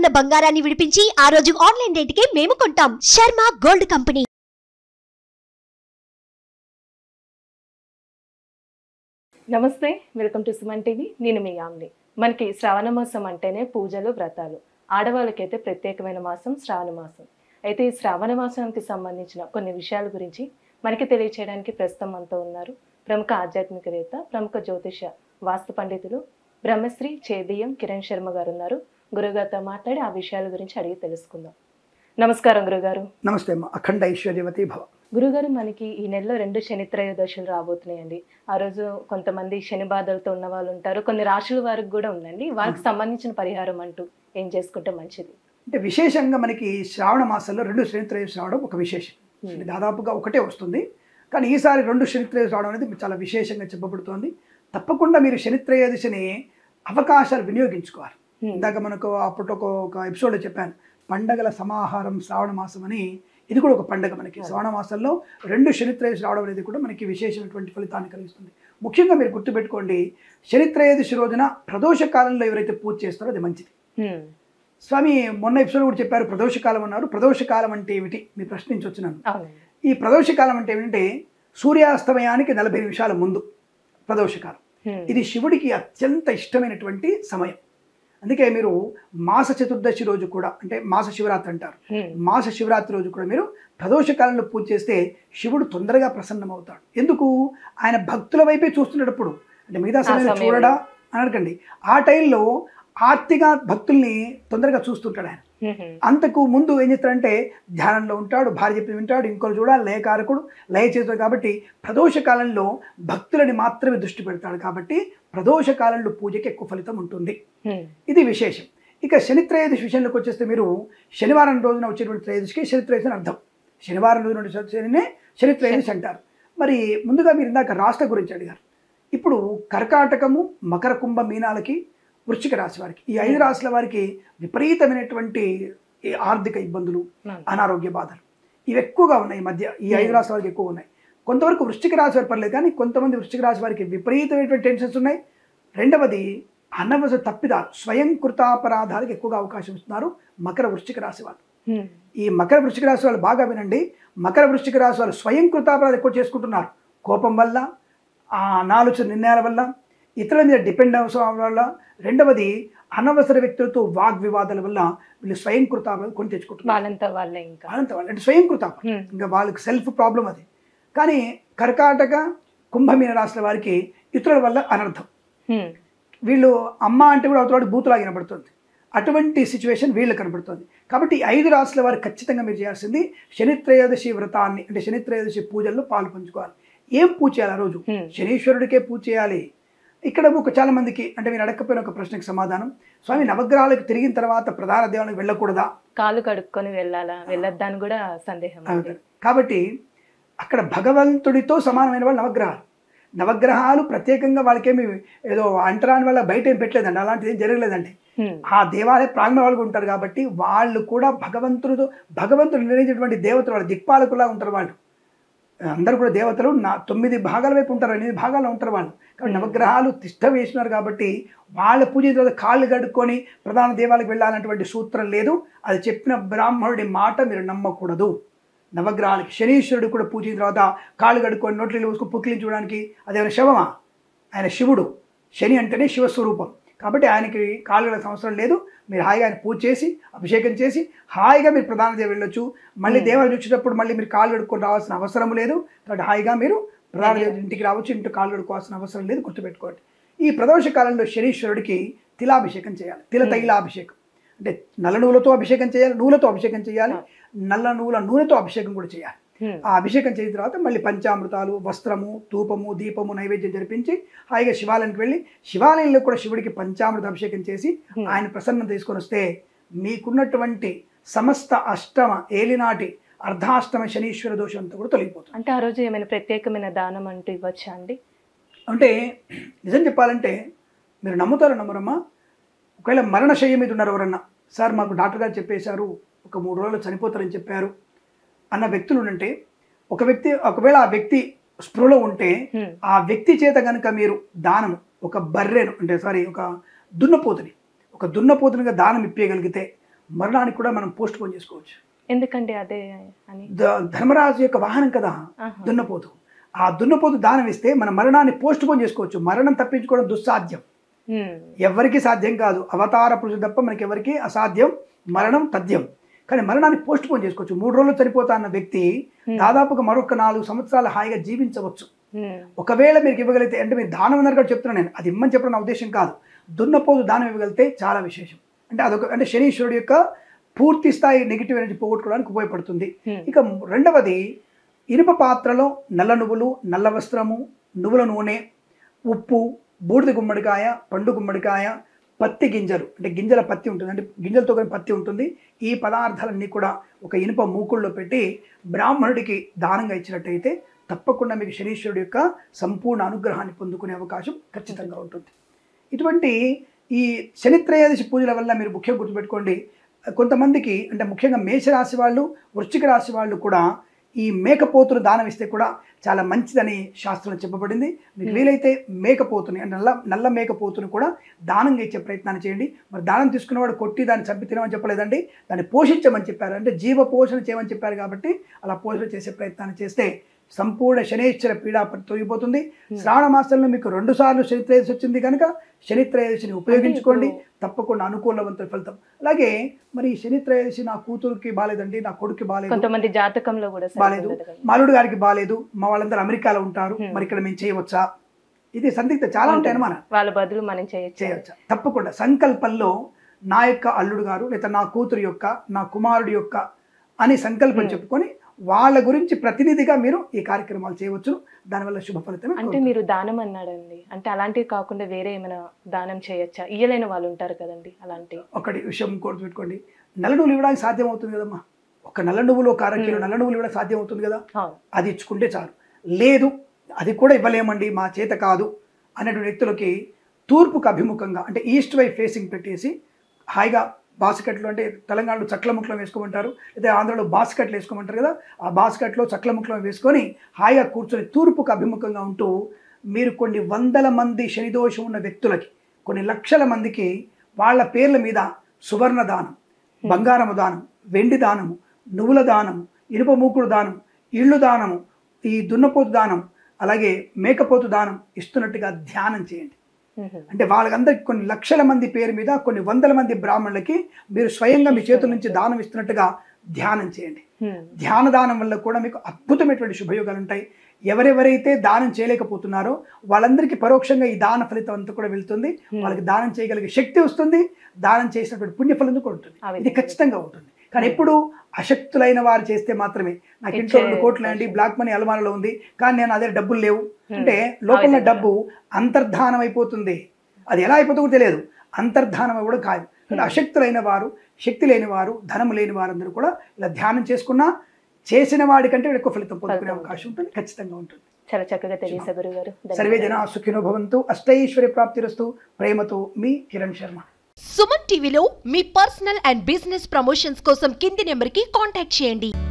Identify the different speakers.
Speaker 1: ఉన్న బంగారాన్ని విడిపించి ఆ రోజు ఆన్లైన్ రేటుకే మేము కొంటాం Sharma gold company
Speaker 2: namaste welcome to Suman TV నేను మీ యామ్ని మనకి శ్రావణ మాసం అంటేనే పూజలు వ్రతాలు ఆడవాళ్ళకైతే ప్రత్యేకమైన మాసం శ్రావణ మాసం అయితే ఈ శ్రావణ మాసానికి సంబంధించిన కొన్ని విషయాల గురించి మనకి తెలియచేయడానికి ప్రస్తుతం మనతో ఉన్నారు ప్రముఖ ఆధ్యాత్మికవేత్త ప్రముఖ జ్యోతిష వాస్తు పండితులు బ్రహ్మశ్రీ చేబియ్యం కిరణ్ శర్మ గారు ఉన్నారు గురుగారితో మాట్లాడి ఆ విషయాల గురించి అడిగి తెలుసుకుందాం నమస్కారం గురుగారు
Speaker 3: నమస్తే అమ్మ అఖండ ఐశ్వర్యవతి భవ
Speaker 2: గురుగారు మనకి ఈ నెలలో రెండు శని త్రయోదశులు రాబోతున్నాయండి ఆ రోజు కొంతమంది శని బాధలతో ఉన్న వాళ్ళు ఉంటారు కొన్ని రాశుల వారికి కూడా ఉందండి వాళ్ళకి సంబంధించిన పరిహారం అంటూ ఏం చేసుకుంటే మంచిది
Speaker 3: అంటే విశేషంగా మనకి శ్రావణ మాసంలో రెండు శనిత్రయోదశి రావడం ఒక విశేషం అంటే దాదాపుగా ఒకటే వస్తుంది కానీ ఈసారి రెండు శనిత్రయోదశి రావడం అనేది చాలా విశేషంగా చెప్పబడుతోంది తప్పకుండా మీరు శనిత్రయోదశిని అవకాశాలు వినియోగించుకోవాలి
Speaker 2: Hmm.
Speaker 3: ఇందాక మనకు అప్పుడు ఒక ఒక ఎపిసోడ్లో చెప్పాను పండగల సమాహారం శ్రావణ మాసం అని ఇది కూడా ఒక పండగ మనకి శ్రావణ మాసంలో రెండు శనిత్రయోదశి రావడం అనేది కూడా మనకి విశేషమైనటువంటి ఫలితాన్ని కలిగిస్తుంది ముఖ్యంగా మీరు గుర్తుపెట్టుకోండి శనిత్రయోదశి రోజున ప్రదోష కాలంలో ఎవరైతే పూజ చేస్తారో అది మంచిది
Speaker 2: హ్మ్.
Speaker 3: స్వామి మొన్న ఎపిసోడ్ కూడా చెప్పారు ప్రదోషకాలం అన్నారు ప్రదోషకాలం అంటే ఏమిటి మీ ప్రశ్నించవచ్చు నన్ను
Speaker 2: అవునండి
Speaker 3: ఈ ప్రదోషకాలం అంటే ఏమిటంటే సూర్యాస్తమయానికి నలభై నిమిషాల ముందు ప్రదోషకాలం
Speaker 2: హ్మ్.
Speaker 3: ఇది శివుడికి అత్యంత ఇష్టమైనటువంటి సమయం అందుకే మీరు మాస చతుర్దశి రోజు కూడా అంటే మాస శివరాత్రి అంటారు
Speaker 2: హ్మ్.
Speaker 3: మాస శివరాత్రి రోజు కూడా మీరు ప్రదోష కాలంలో పూజ చేస్తే శివుడు తొందరగా ప్రసన్నమవుతాడు ఎందుకు ఆయన భక్తుల వైపే చూస్తున్నప్పుడు అంటే మిగతా సమయంలో
Speaker 2: సమయంలో.
Speaker 3: చూడడా అని అడగండి ఆ టైంలో ఆర్తిగా భక్తుల్ని తొందరగా చూస్తుంటాడు ఆయన
Speaker 2: హ్మ్. హ్మ్.
Speaker 3: అంతకు ముందు ఏం చేస్తాడంటే ధ్యానంలో ఉంటాడు భార్య చెప్పి వింటాడు ఇంకోరు చూడాలి లయకారకుడు లయ చేస్తాడు కాబట్టి ప్రదోష కాలంలో భక్తులని మాత్రమే దృష్టి పెడతాడు కాబట్టి ప్రదోష కాలంలో పూజకి ఎక్కువ ఫలితం ఉంటుంది
Speaker 2: హ్మ్.
Speaker 3: ఇది విశేషం ఇక శని త్రయోదశి విషయంలోకి వచ్చేస్తే మీరు శనివారం రోజున వచ్చేటువంటి త్రయోదశికి శని త్రయోదశి అని అర్థం శనివారం రోజున ఉండే శనినే శని త్రయోదశి అంటారు మరి ముందుగా మీరు ఇందాక రాష్ట్ర గురించి అడిగారు ఇప్పుడు కర్కాటకము మకర కుంభ మీనాలకి వృశ్చిక రాశి వారికి ఈ ఐదు రాశుల వారికి విపరీతమైనటువంటి ఈ ఆర్థిక ఇబ్బందులు
Speaker 2: అవును.
Speaker 3: అనారోగ్య బాధలు ఇవి ఎక్కువగా ఉన్నాయి ఈ మధ్య ఈ ఐదు రాశుల వారికి ఎక్కువ ఉన్నాయి కొంతవరకు వృశ్చిక రాశి వారు పర్లేదు కానీ కొంతమంది వృశ్చిక రాశి వారికి విపరీతమైనటువంటి టెన్షన్స్ ఉన్నాయి రెండవది అనవసర తప్పిదాలు స్వయం కృతాపరాధాలకు ఎక్కువగా అవకాశం ఇస్తున్నారు మకర వృశ్చిక రాశి వాళ్ళు
Speaker 2: హ్మ్.
Speaker 3: ఈ మకర వృశ్చిక రాశి వాళ్ళు బాగా వినండి మకర వృశ్చిక రాశి వాళ్ళు స్వయం కృతాపరాధాలు ఎక్కువ చేసుకుంటున్నారు కోపం వల్ల ఆ అనాలోచన నిర్ణయాల వల్ల ఇతరుల మీద డిపెండ్ అవసరం వల్ల రెండవది అనవసర వ్యక్తులతో వాగ్వివాదాల వల్ల వీళ్ళు స్వయం కృతాపరాధాలు కొని తెచ్చుకుంటున్నారు
Speaker 2: వాళ్ళంతా వాళ్ళే ఇంకా
Speaker 3: వాళ్ళంతా వాళ్ళు అంటే స్వయం కృతాపరాధం
Speaker 2: హ్మ్.
Speaker 3: ఇంకా వాళ్ళకి సెల్ఫ్ ప్రాబ్లం అది కానీ కర్కాటక కుంభమీన రాశుల వారికి ఇతరుల వల్ల అనర్థం
Speaker 2: హ్మ్.
Speaker 3: వీళ్ళు అమ్మ అంటే కూడా అవతల బూతులా వినబడుతుంది అటువంటి సిచ్యువేషన్ వీళ్ళు కనబడుతుంది కాబట్టి ఈ ఐదు రాశుల వారు ఖచ్చితంగా మీరు చేయాల్సింది శని త్రయోదశి వ్రతాన్ని అంటే శని త్రయోదశి పూజల్లో పాలు పంచుకోవాలి ఏం పూజ చేయాలి ఆ రోజు
Speaker 2: Hmm.
Speaker 3: శనీశ్వరుడికే పూజ చేయాలి ఇక్కడ ఒక చాలా మందికి అంటే మీరు అడగకపోయిన ఒక ప్రశ్నకు సమాధానం స్వామి నవగ్రహాలకు తిరిగిన తర్వాత ప్రధాన దేవాలయం వెళ్ళకూడదా
Speaker 2: కాలు కడుక్కొని వెళ్ళాలా వెళ్ళొద్దా అని కూడా సందేహం ఉంది.
Speaker 3: అవుతారు కాబట్టి అక్కడ భగవంతుడితో సమానమైన వాళ్ళు నవగ్రహాలు నవగ్రహాలు ప్రత్యేకంగా వాళ్ళకేమి ఏదో అంటరాని వల్ల బయట ఏం పెట్టలేదండి అలాంటిది ఏం జరగలేదండి
Speaker 2: హ్మ్.
Speaker 3: ఆ దేవాలయ ప్రాంగణ వాళ్ళు ఉంటారు కాబట్టి వాళ్ళు కూడా భగవంతుడితో భగవంతుడు నిర్ణయించినటువంటి దేవతలు వాళ్ళు దిక్పాలకులా ఉంటారు వాళ్ళు అందరూ కూడా దేవతలు నా తొమ్మిది భాగాల వైపు ఉంటారు ఎనిమిది భాగాల్లో ఉంటారు వాళ్ళు కాబట్టి నవగ్రహాలు తిష్ట వేసినారు కాబట్టి వాళ్ళ పూజ తర్వాత కాళ్ళు కడుక్కొని ప్రధాన దేవాలకు వెళ్ళాలన్నటువంటి సూత్రం లేదు అది చెప్పిన బ్రాహ్మణుడి మాట మీరు నమ్మకూడదు నవగ్రహాలకి శనీశ్వరుడు కూడా పూజించిన తర్వాత కాళ్ళు కడుక్కొని నోట్లు వేసుకొని పుక్కిలించడానికి అదేమైనా శవమా ఆయన శివుడు శని అంటేనే శివస్వరూపం కాబట్టి ఆయనకి కాళ్ళు కడిగే అవసరం లేదు మీరు హాయిగా ఆయన పూజ చేసి అభిషేకం చేసి హాయిగా మీరు ప్రధాన దేవి వెళ్ళొచ్చు మళ్ళీ దేవాలయం వచ్చేటప్పుడు మళ్ళీ మీరు కాళ్ళు కడుక్కొని రావాల్సిన అవసరం లేదు కాబట్టి హాయిగా మీరు ప్రధాన దేవి ఇంటికి రావచ్చు ఇంటి కాళ్ళు కడుక్కోవాల్సిన అవసరం లేదు గుర్తుపెట్టుకోండి ఈ ప్రదోష కాలంలో శనీశ్వరుడికి తిలాభిషేకం చేయాలి తిల తైలాభిషేకం అంటే నల్ల నూనెతో అభిషేకం చేయాలి నూనెతో అభిషేకం చేయాలి నల్ల నూనె నూనెతో అభిషేకం కూడా చేయాలి
Speaker 2: హ్మ్.
Speaker 3: ఆ అభిషేకం చేసిన తర్వాత మళ్ళీ పంచామృతాలు వస్త్రము ధూపము దీపము నైవేద్యం జరిపించి హాయిగా శివాలయానికి వెళ్ళి శివాలయంలో కూడా శివుడికి పంచామృత అభిషేకం చేసి ఆయన ప్రసన్నం తీసుకొని వస్తే మీకున్నటువంటి సమస్త అష్టమ ఏలినాటి అర్ధాష్టమ శనీశ్వర దోషం అంతా కూడా తొలగిపోతుంది
Speaker 2: అంటే ఆ రోజు ఏమైనా ప్రత్యేకమైన దానం అంటూ ఇవ్వచ్చా అండి
Speaker 3: అంటే నిజం చెప్పాలంటే మీరు నమ్ముతారో నమ్మరమ్మా ఒకవేళ మరణశయ్య మీద ఉన్నారు ఎవరన్నా సార్ మాకు డాక్టర్ గారు చెప్పేశారు ఒక మూడు రోజులు చనిపోతారని చెప్పారు అన్న వ్యక్తులు ఉంటే ఒక వ్యక్తి ఒకవేళ ఆ వ్యక్తి స్పృహలో ఉంటే
Speaker 2: హ్మ్.
Speaker 3: ఆ వ్యక్తి చేత కనుక మీరు దానం ఒక బర్రెను అంటే సారీ ఒక దున్నపోతుని ఒక దున్నపోతునిగా దానం ఇప్పగలిగితే మరణానికి కూడా మనం పోస్ట్ పోన్ చేసుకోవచ్చు
Speaker 2: ఎందుకండి అదే అని
Speaker 3: ద- ధర్మరాజు యొక్క వాహనం కదా
Speaker 2: ఆహా.
Speaker 3: దున్నపోతు ఆ దున్నపోతు దానం ఇస్తే మన మరణాన్ని పోస్ట్ పోన్ చేసుకోవచ్చు మరణం తప్పించుకోవడం దుస్సాధ్యం
Speaker 2: ఉమ్,
Speaker 3: ఎవరికి సాధ్యం కాదు అవతార పురుషుడు తప్ప మనకి ఎవరికి అసాధ్యం మరణం తథ్యం కానీ మరణాన్ని పోస్ట్ పోన్ చేసుకోవచ్చు మూడు రోజులు చనిపోతా అన్న వ్యక్తి దాదాపుగా మరొక నాలుగు సంవత్సరాలు హాయిగా జీవించవచ్చు
Speaker 2: ఉమ్,
Speaker 3: ఒకవేళ మీరు ఇవ్వగలిగితే అంటే మీరు దానం అన్నారు కూడా చెప్తున్నాను నేను అది ఇమ్మని చెప్పడం నా ఉద్దేశం కాదు దున్నపోతు దానం ఇవ్వగలిగితే చాలా విశేషం అంటే అదొక అంటే శనీశ్వరుడు యొక్క పూర్తి స్థాయి నెగిటివ్ ఎనర్జీ పోగొట్టుకోవడానికి ఉపయోగపడుతుంది
Speaker 2: Hmm.
Speaker 3: ఇక రెండవది ఇనుప పాత్రలో నల్ల నువ్వులు నల్ల వస్త్రము నువ్వుల నూనె ఉప్పు బూడిద గుమ్మడికాయ పండు గుమ్మడికాయ పత్తి గింజలు అంటే గింజల పత్తి ఉంటుంది అంటే గింజలతో కలిపి పత్తి ఉంటుంది ఈ పదార్థాలన్నీ కూడా ఒక ఇనుప మూకుల్లో పెట్టి బ్రాహ్మణుడికి దానంగా ఇచ్చినట్టయితే తప్పకుండా మీకు శనీశ్వరుడు యొక్క సంపూర్ణ అనుగ్రహాన్ని పొందుకునే అవకాశం ఖచ్చితంగా ఉంటుంది ఇటువంటి ఈ శనిత్రయోదశి పూజల వల్ల మీరు ముఖ్యంగా గుర్తుపెట్టుకోండి కొంతమందికి అంటే ముఖ్యంగా మేషరాశి వాళ్ళు వృశ్చిక రాశి వాళ్ళు కూడా ఈ మేకపోతును దానం ఇస్తే కూడా చాలా మంచిదని శాస్త్రంలో చెప్పబడింది మీకు వీలైతే మేకపోతుని అంటే నల్ల నల్ల మేకపోతును కూడా దానంగా ఇచ్చే ప్రయత్నాన్ని చేయండి మరి దానం తీసుకున్నవాడు కొట్టి దాన్ని చంపి తినమని చెప్పలేదండి దాన్ని పోషించమని చెప్పారు అంటే జీవ పోషణ చేయమని చెప్పారు కాబట్టి అలా పోషణ చేసే ప్రయత్నాన్ని చేస్తే సంపూర్ణ శనేశ్వర పీడ తొలగిపోతుంది శ్రావణ మాసంలో మీకు రెండు సార్లు శనిత్రయోదశి వచ్చింది కనుక శనిత్రయోదశిని ఉపయోగించుకోండి తప్పకుండా అనుకూలవంతుల ఫలితం అలాగే మరి ఈ శనిత్రయోదశి నా కూతురుకి బాలేదండి నా కొడుకు బాలేదు
Speaker 2: కొంతమంది జాతకంలో కూడా
Speaker 3: బాలేదు
Speaker 2: సరిపోతుంది కదా.
Speaker 3: మా అల్లుడు గారికి బాలేదు మా వాళ్ళందరూ అమెరికాలో ఉంటారు
Speaker 2: Hmm.
Speaker 3: మరి ఇక్కడ మేము చేయవచ్చా ఇది సందిగ్ధ చాలా ఉంటాయి అనుమానం
Speaker 2: వాళ్ళ బదులు మనం చేయొచ్చు
Speaker 3: చేయవచ్చా తప్పకుండా సంకల్పంలో నా యొక్క అల్లుడు గారు లేదా నా కూతురు యొక్క నా కుమారుడు యొక్క అని సంకల్పం
Speaker 2: Hmm.
Speaker 3: చెప్పుకొని వాళ్ళ గురించి ప్రతినిధిగా మీరు ఈ కార్యక్రమాలు చేయవచ్చు దానివల్ల శుభ ఫలితమే
Speaker 2: అంటే మీరు దానం అన్నాడండి అంటే అలాంటివి కాకుండా వేరే ఏమైనా దానం చేయొచ్చా ఇయ్యలేని వాళ్ళు ఉంటారు కదండి అలాంటి
Speaker 3: ఒకటి విషయం గుర్తుపెట్టుకోండి నల్ల నువ్వులు ఇవ్వడానికి సాధ్యం అవుతుంది కదమ్మా ఒక నల్ల నువ్వులు ఒక అర కిలో
Speaker 2: Hmm.
Speaker 3: నల్ల నువ్వులు ఇవ్వడం సాధ్యం అవుతుంది కదా
Speaker 2: అవును
Speaker 3: అది ఇచ్చుకుంటే చాలు లేదు అది కూడా ఇవ్వలేమండి మా చేత కాదు అనేటువంటి వ్యక్తులకి తూర్పుకు అభిముఖంగా అంటే ఈస్ట్ వైపు ఫేసింగ్ పెట్టేసి హాయిగా బాస్కెట్లు అంటే తెలంగాణలో చక్ల ముక్కలం వేసుకోమంటారు లేదా ఆంధ్రలో బాస్కెట్లు వేసుకోమంటారు కదా ఆ బాస్కెట్లో చక్ల ముక్కలం వేసుకొని హాయిగా కూర్చొని తూర్పుకు అభిముఖంగా ఉంటూ మీరు కొన్ని వందల మంది శనిదోషం ఉన్న వ్యక్తులకి కొన్ని లక్షల మందికి వాళ్ళ పేర్ల మీద సువర్ణ దానం బంగారము దానం వెండి దానము నువ్వుల దానము ఇనుప మూకుడు దానం ఇళ్ళు దానము ఈ దున్నపోతు దానం అలాగే మేకపోతు దానం ఇస్తున్నట్టుగా ధ్యానం చేయండి
Speaker 2: మ్మ్.
Speaker 3: అంటే వాళ్ళకందరికి కొన్ని లక్షల మంది పేరు మీద కొన్ని వందల మంది బ్రాహ్మణులకి మీరు స్వయంగా మీ చేతుల నుంచి దానం ఇస్తున్నట్టుగా ధ్యానం చేయండి
Speaker 2: మ్మ్.
Speaker 3: ధ్యాన దానం వల్ల కూడా మీకు అద్భుతమైనటువంటి శుభయోగాలు ఉంటాయి ఎవరెవరైతే దానం చేయలేకపోతున్నారో వాళ్ళందరికీ పరోక్షంగా ఈ దాన ఫలితం అంతా కూడా వెళ్తుంది వాళ్ళకి దానం చేయగలిగే శక్తి వస్తుంది దానం చేసినటువంటి పుణ్య ఫలితం కూడా ఉంటుంది
Speaker 2: ఆ
Speaker 3: ఇది
Speaker 2: విధంగా.
Speaker 3: ఖచ్చితంగా ఉంటుంది కానీ ఎప్పుడు అశక్తులైన వారు చేస్తే మాత్రమే నాకు ఇంట్లో
Speaker 2: ఇచ్చే
Speaker 3: రెండు కోట్లు అండి బ్లాక్ మనీ అలమారలో ఉంది కానీ నేను అదే డబ్బులు లేవు
Speaker 2: Hmm.
Speaker 3: అంటే లోపల
Speaker 2: విధంగా.
Speaker 3: డబ్బు అంతర్ధానం అయిపోతుంది అది ఎలా అయిపోతుందో కూడా తెలియదు అంతర్ధానం కూడా కాదు కానీ అశక్తులైన వారు శక్తి లేని వారు ధనం లేని వారందరూ కూడా ఇలా ధ్యానం చేసుకున్నా చేసిన వాడికంటే ఎక్కువ ఫలితం పొందుకునే
Speaker 2: ఫలితం
Speaker 3: అవకాశం ఉంటుంది ఖచ్చితంగా ఉంటుంది
Speaker 2: చాలా చక్కగా తెలియసే గురువు గారు
Speaker 3: సర్వే జన సుఖినో భవంతు అష్టైశ్వర్య ప్రాప్తిరస్తు ప్రేమతో మీ కిరణ్ శర్మ
Speaker 1: సుమన్ టీవీలో మీ పర్సనల్ అండ్ బిజినెస్ ప్రమోషన్స్ కోసం కింది నెంబర్కి కాంటాక్ట్ చేయండి